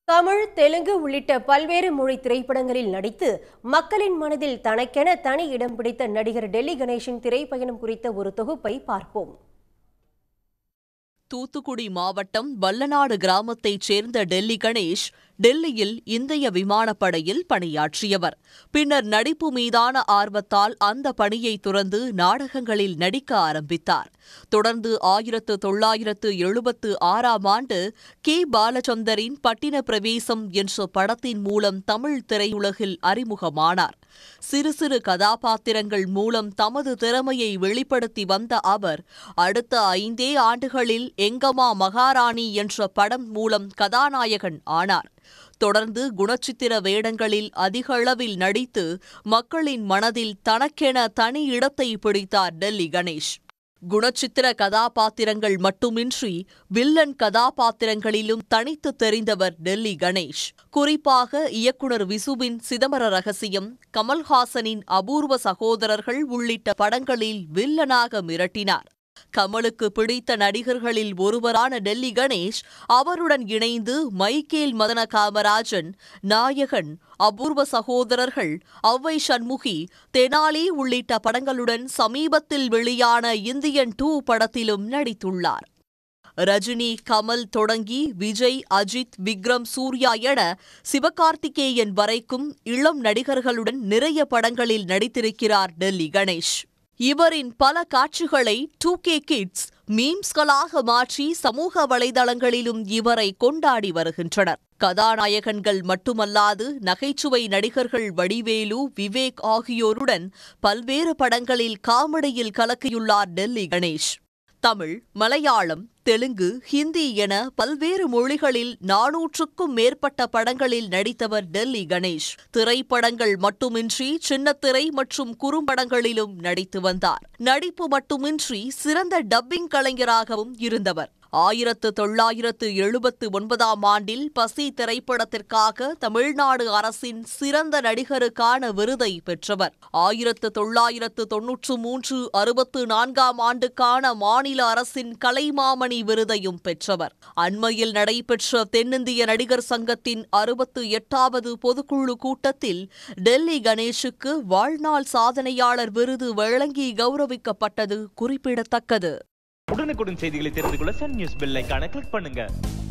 தமிழ் தெலுங்கு உள்ளிட்ட பல்வேறு மொழி திரைப்படங்களில் நடித்து மக்களின் மனதில் தனக்கென தனி இடம் பிடித்த நடிகர் டெல்லி கணேஷின் திரைப்பயணம் குறித்த ஒரு தொகுப்பை பார்ப்போம் தூத்துக்குடி மாவட்டம் வல்லநாடு கிராமத்தைச் சேர்ந்த டெல்லி கணேஷ் டெல்லியில் இந்திய விமானப்படையில் பணியாற்றியவர் பின்னர் நடிப்பு மீதான ஆர்வத்தால் அந்த பணியை துறந்து நாடகங்களில் நடிக்க ஆரம்பித்தார் தொடர்ந்து ஆயிரத்து தொள்ளாயிரத்து எழுபத்து ஆறாம் ஆண்டு கே பாலச்சந்தரின் பட்டின பிரவேசம் என்ற படத்தின் மூலம் தமிழ் திரையுலகில் அறிமுகமானார் சிறு சிறு கதாபாத்திரங்கள் மூலம் தமது திறமையை வெளிப்படுத்தி வந்த அவர் அடுத்த ஐந்தே ஆண்டுகளில் எங்கம்மா மகாராணி என்ற படம் மூலம் கதாநாயகன் ஆனார் தொடர்ந்து குணச்சித்திர வேடங்களில் அதிக அளவில் நடித்து மக்களின் மனதில் தனக்கென தனி இடத்தை பிடித்தார் டெல்லி கணேஷ் குணச்சித்திர கதாபாத்திரங்கள் மட்டுமின்றி வில்லன் கதாபாத்திரங்களிலும் தனித்து தெரிந்தவர் டெல்லி கணேஷ் குறிப்பாக இயக்குனர் விசுவின் சிதம்பர ரகசியம் கமல்ஹாசனின் அபூர்வ சகோதரர்கள் உள்ளிட்ட படங்களில் வில்லனாக மிரட்டினார் கமலுக்கு பிடித்த நடிகர்களில் ஒருவரான டெல்லி கணேஷ் அவருடன் இணைந்து மைக்கேல் மதன காமராஜன் நாயகன் அபூர்வ சகோதரர்கள் ஔவை சண்முகி தெனாலி உள்ளிட்ட படங்களுடன் சமீபத்தில் வெளியான இந்தியன் டூ படத்திலும் நடித்துள்ளார் ரஜினி கமல் தொடங்கி விஜய் அஜித் விக்ரம் சூர்யா என சிவகார்த்திகேயன் வரைக்கும் இளம் நடிகர்களுடன் நிறைய படங்களில் நடித்திருக்கிறார் டெல்லி கணேஷ் இவரின் பல காட்சிகளை டூ கே கிட்ஸ் மீம்ஸ்களாக மாற்றி சமூக வலைதளங்களிலும் இவரை கொண்டாடி வருகின்றனர் கதாநாயகன்கள் மட்டுமல்லாது நகைச்சுவை நடிகர்கள் வடிவேலு விவேக் ஆகியோருடன் பல்வேறு படங்களில் காமெடியில் கலக்கியுள்ளார் டெல்லி கணேஷ் தமிழ் மலையாளம் தெலுங்கு ஹிந்தி என பல்வேறு மொழிகளில் நானூற்றுக்கும் மேற்பட்ட படங்களில் நடித்தவர் டெல்லி கணேஷ் திரைப்படங்கள் மட்டுமின்றி சின்னத்திரை மற்றும் குறும்படங்களிலும் நடித்து வந்தார் நடிப்பு மட்டுமின்றி சிறந்த டப்பிங் கலைஞராகவும் இருந்தவர் ஆயிரத்து தொள்ளாயிரத்து எழுபத்து ஒன்பதாம் ஆண்டில் பசி திரைப்படத்திற்காக தமிழ்நாடு அரசின் சிறந்த நடிகருக்கான விருதை பெற்றவர் ஆயிரத்து தொள்ளாயிரத்து தொன்னூற்று மூன்று அறுபத்து நான்காம் ஆண்டுக்கான மாநில அரசின் கலைமாமணி விருதையும் பெற்றவர் அண்மையில் நடைபெற்ற தென்னிந்திய நடிகர் சங்கத்தின் அறுபத்து எட்டாவது பொதுக்குழு கூட்டத்தில் டெல்லி கணேஷுக்கு வாழ்நாள் சாதனையாளர் விருது வழங்கி கௌரவிக்கப்பட்டது குறிப்பிடத்தக்கது உடனுக்குடன் செய்திகளை தெரிந்து கொள்ள சன் நியூஸ் பெல் ஐகானை கிளிக் பண்ணுங்க